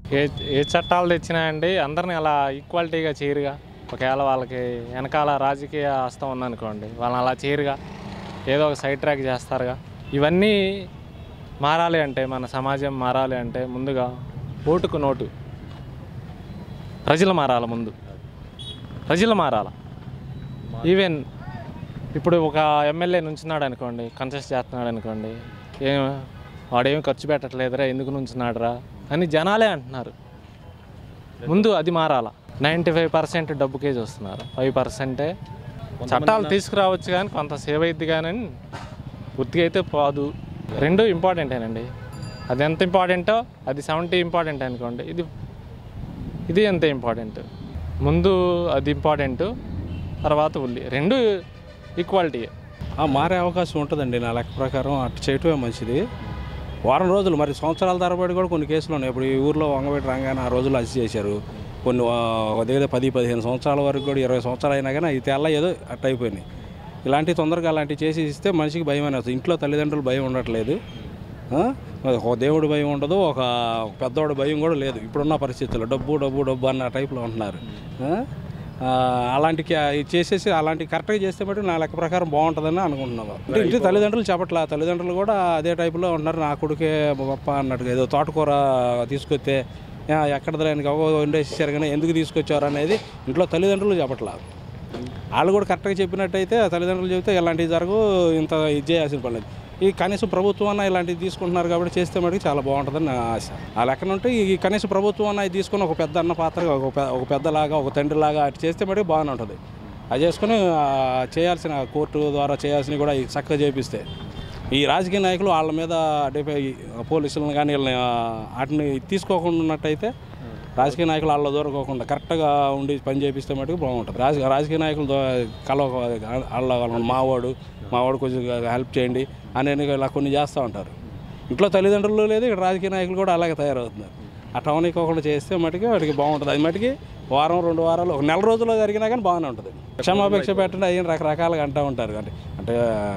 ఏ ఏ చట్టాలు తెచ్చినాయండి అందరిని అలా ఈక్వాలిటీగా చేయరుగా ఒకవేళ వాళ్ళకి వెనకాల రాజకీయ హస్తం ఉందనుకోండి వాళ్ళని అలా చేయరుగా ఏదో ఒక సైడ్ ట్రాక్ చేస్తారుగా ఇవన్నీ మారాలి అంటే మన సమాజం మారాలి అంటే ముందుగా ఓటుకు నోటు ప్రజలు మారాలి ముందు ప్రజలు మారాల ఈవెన్ ఇప్పుడు ఒక ఎమ్మెల్యే నుంచున్నాడు అనుకోండి కంటెస్ట్ చేస్తున్నాడు అనుకోండి ఏం వాడేం ఖర్చు పెట్టట్లేదురా ఎందుకు నుంచున్నాడురా అని జనాలే అంటున్నారు ముందు అది మారాల నైంటీ ఫైవ్ పర్సెంట్ డబ్బుకే చూస్తున్నారు ఫైవ్ పర్సెంటే చట్టాలు తీసుకురావచ్చు కానీ కొంత సేవ్ అయింది కానీ పూర్తిగా అయితే పోదు రెండు ఇంపార్టెంటేనండి అది ఎంత ఇంపార్టెంటో అది సెవెంటీ ఇంపార్టెంట్ అనుకోండి ఇది ఇది ఎంత ఇంపార్టెంట్ ముందు అది ఇంపార్టెంట్ తర్వాత ఉల్లి రెండు ఈక్వాలిటీ ఆ, మారే అవకాశం ఉంటుందండి నా లెక్క ప్రకారం అటు చేయటమే మంచిది వారం రోజులు మరి సంవత్సరాల తరబడి కూడా కొన్ని కేసులు ఉన్నాయి ఇప్పుడు ఈ ఊర్లో వంగబెట్టి రంగానే ఆ రోజులు అసి చేశారు కొన్ని ఆ, ఒక దగ్గర పది పదిహేను సంవత్సరాల వరకు కూడా ఇరవై సంవత్సరాలు అయినా కానీ అది తెల్ల ఏదో అట్ట అయిపోయినాయి ఇలాంటివి తొందరగా అలాంటివి చేసి ఇస్తే మనిషికి భయం అనేది వస్తుంది ఇంట్లో తల్లిదండ్రులు భయం ఉండట్లేదు ఆ? ఒక దేవుడి భయం ఉండదు ఒక పెద్దోడి భయం కూడా లేదు ఇప్పుడున్న పరిస్థితుల్లో డబ్బు డబ్బు డబ్బు అన్న టైప్లో ఉంటున్నారు ఆ? ఆ, అలాంటి కా- ఇది చేసేసి అలాంటి కరెక్ట్గా చేస్తే మటు నా లెక్క ప్రకారం బాగుంటుందని అనుకుంటున్నాను అంటే ఇంటి తల్లిదండ్రులు చెప్పట్లా తల్లిదండ్రులు కూడా అదే టైపులో ఉన్నారు నా కొడుకే గొప్ప అన్నట్టుగా ఏదో తోటకూర తీసుకొస్తే "ఆ, ఎక్కడ ఆయనకి అవ్వ వండేసారు కానీ ఎందుకు తీసుకొచ్చారు అనేది ఇంట్లో తల్లిదండ్రులు చెప్పట్లా వాళ్ళు కూడా కరెక్ట్గా చెప్పినట్టయితే ఆ తల్లిదండ్రులు చెబితే ఇలాంటివి జరగు ఇంత ఇది చేయాల్సిన పని లేదు ఈ కనీసం ప్రభుత్వం అన్న ఇలాంటివి తీసుకుంటున్నారు కాబట్టి చేస్తే మటుకు చాలా బాగుంటుందని నా ఆశ ఆ లెక్కన ఉంటే ఈ కనీసం ప్రభుత్వం అన్న ఇది తీసుకొని ఒక పెద్ద అన్న పాత్రగా ఒక పె- ఒక పెద్దలాగా ఒక తండ్రిలాగా అటు చేస్తే మటుకు బాగానే ఉంటుంది అది చేసుకొని ఆ, చేయాల్సిన కోర్టు ద్వారా చేయాల్సినవి కూడా ఈ చక్కగా చేపిస్తే ఈ రాజకీయ నాయకులు వాళ్ళ మీద డిపే పోలీసులను కానీ వీళ్ళని ఆ, వాటిని తీసుకోకుండా ఉన్నట్టయితే రాజకీయ నాయకులు వాళ్ళ దూరకోకుండా కరెక్ట్గా ఉండి పని చేపిస్తే మటుకు బాగుంటుంది రాజ రాజకీయ నాయకులు దో- కలవ వాళ్ళ వాళ్ళ మావాడు మావాడు కొంచెం హెల్ప్ చేయండి అని ఇలా కొన్ని చేస్తూ ఉంటారు ఇంట్లో తల్లిదండ్రులు లేదు ఇక్కడ రాజకీయ నాయకులు కూడా అలాగే తయారవుతున్నారు అట్లా అవనీకోకుండా చేస్తే మటుకి వాడికి బాగుంటుంది అది మటుకి వారం రెండు వారాలు ఒక నెల రోజుల్లో జరిగినా కానీ బాగానే ఉంటుంది క్షమాపేక్ష పెట్టండి అయ్యి రకరకాలుగా అంటూ ఉంటారు అంటే అంటే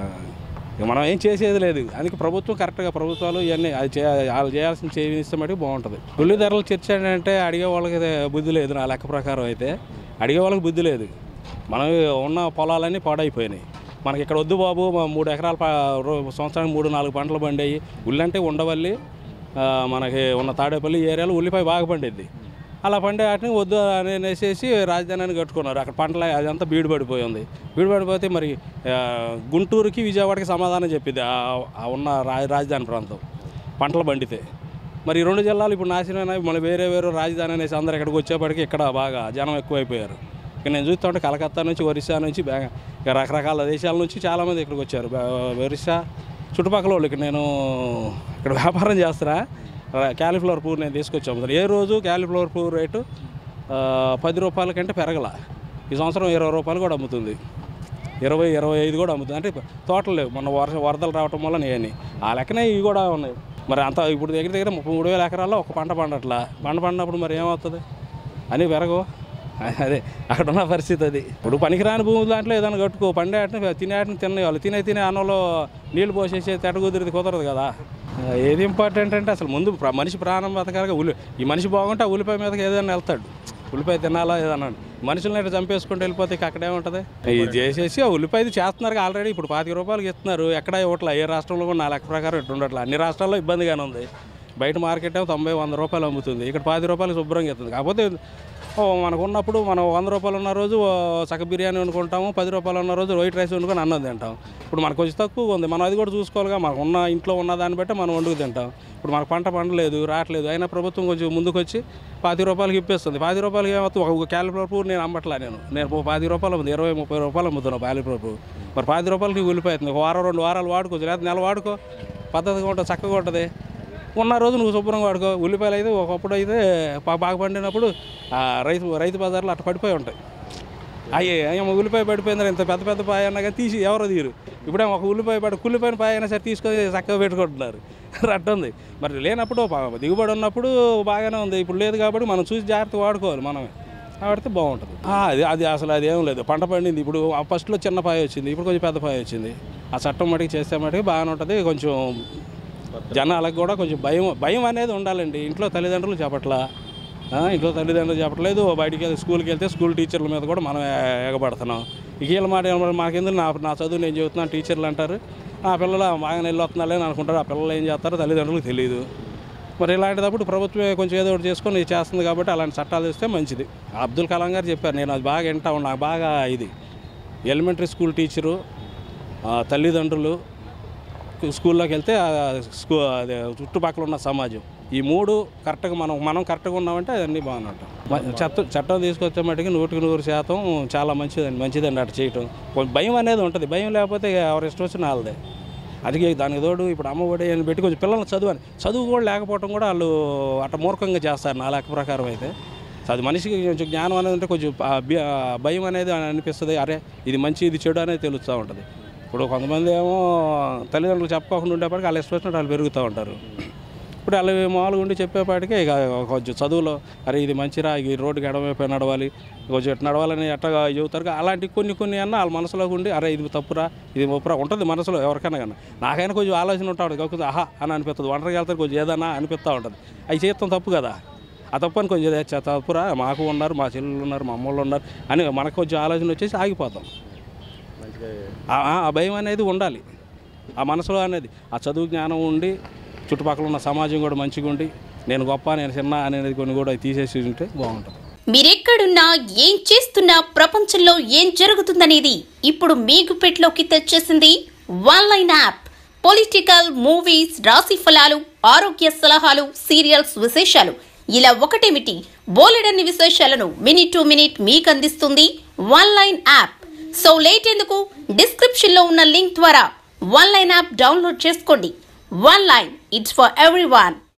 ఇక మనం ఏం చేసేది లేదు అందుకే ప్రభుత్వం కరెక్ట్గా ప్రభుత్వాలు ఇవన్నీ అది చే వాళ్ళు చేయాల్సిన చేయిస్తే మటుకు బాగుంటుంది ఉల్లి ధరలు చర్చ అంటే అడిగే వాళ్ళకి అయితే బుద్ధి లేదు నా లెక్క ప్రకారం అయితే అడిగే వాళ్ళకి బుద్ధి లేదు మనం ఉన్న పొలాలన్నీ పాడైపోయినాయి మనకి ఇక్కడ వద్దు బాబు మా మూడు ఎకరాల ప- రో- సంవత్సరానికి మూడు నాలుగు పంటలు పండేవి ఉల్లి అంటే ఉండవల్లి ఆ, మనకి ఉన్న తాడేపల్లి ఏరియాలో ఉల్లిపాయ బాగా పండిద్ది అలా పండే వాటిని వద్దు అని అనేసేసి రాజధానిని కట్టుకున్నారు అక్కడ పంటలు అదంతా బీడు పడిపోయి ఉంది బీడు పడిపోతే మరి ఆ, గుంటూరుకి విజయవాడకి సమాధానం చెప్పింది ఆ- ఆ ఉన్న రా రాజధాని ప్రాంతం పంటలు పండితే మరి ఈ రెండు జిల్లాలు ఇప్పుడు నాశనం అయినాయి మళ్ళీ వేరే వేరే రాజధాని అనేసి అందరు ఇక్కడికి వచ్చేప్పటికి ఇక్కడ బాగా జనం ఎక్కువైపోయారు ఇక నేను చూస్తుంటే కలకత్తా నుంచి ఒరిస్సా నుంచి బ్యా ఇక రకరకాల దేశాల నుంచి చాలామంది ఇక్కడికి వచ్చారు బ్యా- ఒరిస్సా చుట్టుపక్కల వాళ్ళు ఇక్కడ నేను ఇక్కడ వ్యాపారం చేస్తున్నా ర- క్యాలీఫ్లవర్ పువ్వు నేను తీసుకొచ్చాము ఏ రోజు క్యాలీఫ్లవర్ పువ్వు రేటు ఆ, పది రూపాయల కంటే పెరగల ఈ సంవత్సరం ఇరవై రూపాయలు కూడా అమ్ముతుంది ఇరవై ఇరవై ఐదు కూడా అమ్ముతుంది అంటే తోటలు లేవు మొన్న వర్ష వరదలు రావటం వల్ల నేను ఆ లెక్కనే ఇవి కూడా ఉన్నాయి మరి అంత ఇప్పుడు దగ్గర దగ్గర ముప్పై మూడు వేల ఎకరాల్లో ఒక పంట పండట్లా పంట పండినప్పుడు మరి ఏమవుతుంది అని పెరగవు అదే అక్కడ ఉన్న పరిస్థితి అది ఇప్పుడు పనికిరాని భూములు దాంట్లో ఏదైనా కట్టుకో పండే ఆటని తినే ఆటని తినే వాళ్ళు తినే తినే అన్నంలో నీళ్లు పోసేసి తెట కుదిరిది కుదరదు కదా ఆ, ఏది ఇంపార్టెంట్ అంటే అసలు ముందు ప్ర- మనిషి ప్రాణం బతకాలిగా ఉల్లి ఈ మనిషి బాగుంటే ఆ ఉల్లిపాయ మీదకి ఏదైనా వెళ్తాడు ఉల్లిపాయ తినాలా ఏదన్నా మనుషులను ఇట్లా చంపేసుకుంటూ వెళ్ళిపోతే ఇక అక్కడే ఉంటుంది ఇది చేసేసి ఆ ఉల్లిపాయ ఇది చేస్తున్నారు ఆల్రెడీ ఇప్పుడు పాతిక రూపాయలకి ఇస్తున్నారు ఎక్కడ ఇవ్వట్లే ఏ రాష్ట్రంలో కూడా నా లెక్క ప్రకారం ఇట్లా ఉండట్లే అన్ని రాష్ట్రాల్లో ఇబ్బందిగానే ఉంది బయట మార్కెట్ ఏమో తొంభై వంద రూపాయలు అమ్ముతుంది ఇక్కడ పది రూపాయలు శుభ్రంగా ఇస్తుంది కాకపోతే ఓ మనకు ఉన్నప్పుడు మనం వంద రూపాయలు ఉన్న రోజు ఓ సగ బిర్యానీ వండుకుంటాము పది రూపాయలు ఉన్న రోజు వైట్ రైస్ వండుకొని అన్నం తింటాం ఇప్పుడు మనకు కొంచెం తక్కువ ఉంది మనం అది కూడా చూసుకోవాలిగా మనకు ఉన్న ఇంట్లో ఉన్న దాన్ని బట్టి మనం వండుకు తింటాం ఇప్పుడు మనకు పంట పండలేదు రావట్లేదు అయినా ప్రభుత్వం కొంచెం ముందుకు వచ్చి పాతి రూపాయలకి ఇప్పేస్తుంది పాతి రూపాయలకి ఏమవుతుంది ఒక క్యాలిఫ్లవర్ పువ్వు నేను అమ్మట్లా నేను నేను ఓ పాతి రూపాయలు అమ్ముతుంది ఇరవై ముప్పై రూపాయలు అమ్ముతున్నాను క్యాలిఫ్లవర్ పువ్వు మరి పాతి రూపాయలకి ఉల్లిపోతుంది ఒక వారం రెండు వారాలు వాడుకోవచ్చు లేదా నెల వాడుకో పద్ధతిగా ఉంటుంది చక్కగా ఉంటుంది ఉన్న రోజు నువ్వు శుభ్రంగా వాడుకో ఉల్లిపాయలు అయితే ఒకప్పుడు అయితే బా- బాగా పండినప్పుడు ఆ రైతు రైతు బజార్లో అట్ట పడిపోయి ఉంటాయి అయ్యే ఏమో ఉల్లిపాయ పడిపోయిందని ఇంత పెద్ద పెద్ద పాయ అన్నా కానీ తీసి ఎవరో తీరు ఇప్పుడేమో ఒక ఉల్లిపాయ పడి కుల్లిపోయిన పాయ అయినా సరే తీసుకొని చక్కగా పెట్టుకుంటున్నారు రట్ట ఉంది మరి లేనప్పుడు పా- దిగుబడి ఉన్నప్పుడు బాగానే ఉంది ఇప్పుడు లేదు కాబట్టి మనం చూసి జాగ్రత్త వాడుకోవాలి మనమే వాడితే బాగుంటుంది ఆ, అది అది అసలు అది ఏం లేదు పంట పండింది ఇప్పుడు ఆ ఫస్ట్లో చిన్న పాయ వచ్చింది ఇప్పుడు కొంచెం పెద్ద పాయ వచ్చింది ఆ చట్టం మటుకు చేస్తే మటుకు బాగానే ఉంటుంది కొంచెం జనాలకు కూడా కొంచెం భయం భయం అనేది ఉండాలండి ఇంట్లో తల్లిదండ్రులు చెప్పట్లా ఆ, ఇంట్లో తల్లిదండ్రులు చెప్పట్లేదు బయటికి వెళ్తే స్కూల్కి వెళ్తే స్కూల్ టీచర్ల మీద కూడా మనం ఏ- ఎగబడుతున్నాం ఇక వీళ్ళ మాట ఏమన్నా మాకెందుకు నా నా చదువు నేను చెబుతున్నాను టీచర్లు అంటారు ఆ పిల్లలు బాగా నెల్లు వస్తున్నాలే అని అనుకుంటారు ఆ పిల్లలు ఏం చేస్తారో తల్లిదండ్రులకు తెలియదు మరి ఇలాంటిదప్పుడు ప్రభుత్వమే కొంచెం ఏదో ఒకటి చేసుకొని ఇది చేస్తుంది కాబట్టి అలాంటి చట్టాలు తెస్తే మంచిది అబ్దుల్ కలాం గారు చెప్పారు నేను అది బాగా వింటా ఉన్నా నాకు బాగా ఇది ఎలిమెంటరీ స్కూల్ టీచరు ఆ, తల్లిదండ్రులు స్కూల్లోకి వెళ్తే ఆ స్కూ అదే చుట్టుపక్కల ఉన్న సమాజం ఈ మూడు కరెక్ట్గా మనం మనం కరెక్ట్గా ఉన్నామంటే అన్నీ బాగున్నట్టు చట్టం చట్టం తీసుకొచ్చే మట్టుకి నూటికి నూరు శాతం చాలా మంచిదండి మంచిదండి అటు చేయటం కొంచెం భయం అనేది ఉంటుంది భయం లేకపోతే ఎవరి ఇష్టం వచ్చిన వాళ్ళదే అది దానికి తోడు ఇప్పుడు అమ్మ ఒడి అని పెట్టి కొంచెం పిల్లల్ని చదువు అని చదువు కూడా లేకపోవడం కూడా వాళ్ళు అట్ట మూర్ఖంగా చేస్తారు నా లెక్క ప్రకారం అయితే అది మనిషికి కొంచెం జ్ఞానం అనేది ఉంటే కొంచెం ఆ భి- ఆ భయం అనేది అనిపిస్తుంది అరే ఇది మంచి ఇది చెడు అనేది తెలుస్తూ ఉంటుంది ఇప్పుడు కొంతమంది ఏమో తల్లిదండ్రులు చెప్పకుండా ఉండేప్పటికి వాళ్ళు ఇష్టం వచ్చినట్టు వాళ్ళు పెరుగుతూ ఉంటారు ఇప్పుడు వాళ్ళు మామూలుగా ఉండి చెప్పేపాటికి ఇక కొంచెం చదువులో అరే ఇది మంచిరా ఈ రోడ్డుకి ఎడమైపోయి నడవాలి కొంచెం ఎట్లా నడవాలని ఎట్టగా చెబుతారు అలాంటి కొన్ని కొన్ని అన్న వాళ్ళ మనసులోకి ఉండి అరే ఇది తప్పురా ఇది ఒప్పురా ఉంటుంది మనసులో ఎవరికైనా కానీ నాకైనా కొంచెం ఆలోచన ఉంటాడు కాకపోతే ఆహా అని అనిపిస్తుంది ఒంటరికి వెళ్తారు కొంచెం ఏదన్నా అనిపిస్తూ ఉంటుంది అవి చేస్తాం తప్పు కదా ఆ తప్పు అని కొంచెం "ఏ, చ- తప్పురా మాకు ఉన్నారు మా చెల్లెలు ఉన్నారు మా అమ్మోళ్ళు ఉన్నారు అని మనకు కొంచెం ఆలోచన వచ్చేసి ఆగిపోతాం ఆ- ఆ- ఆ భయం అనేది ఉండాలి ఆ మనసులో అనేది ఆ చదువు జ్ఞానం ఉండి చుట్టుపక్కల ఉన్న సమాజం కూడా మంచిగా ఉండి నేను గొప్ప నేను చిన్న అనేది కొన్ని కూడా తీసేసి ఉంటే బాగుంటుంది మీరెక్కడున్నా ఏం చేస్తున్నా ప్రపంచంలో ఏం జరుగుతుందనేది ఇప్పుడు మీ గుప్పెట్లోకి తెచ్చేసింది One Line app political movies రాశి ఫలాలు ఆరోగ్య సలహాలు సీరియల్స్ విశేషాలు ఇలా ఒకటేమిటి బోలెడన్ని విశేషాలను మినిట్ టు మినిట్ మీకు అందిస్తుంది One Line app so late ఎందుకు డిస్క్రిప్షన్ లో ఉన్న లింక్ ద్వారా వన్ లైన్ యాప్ డౌన్లోడ్ చేసుకోండి One Line it's for every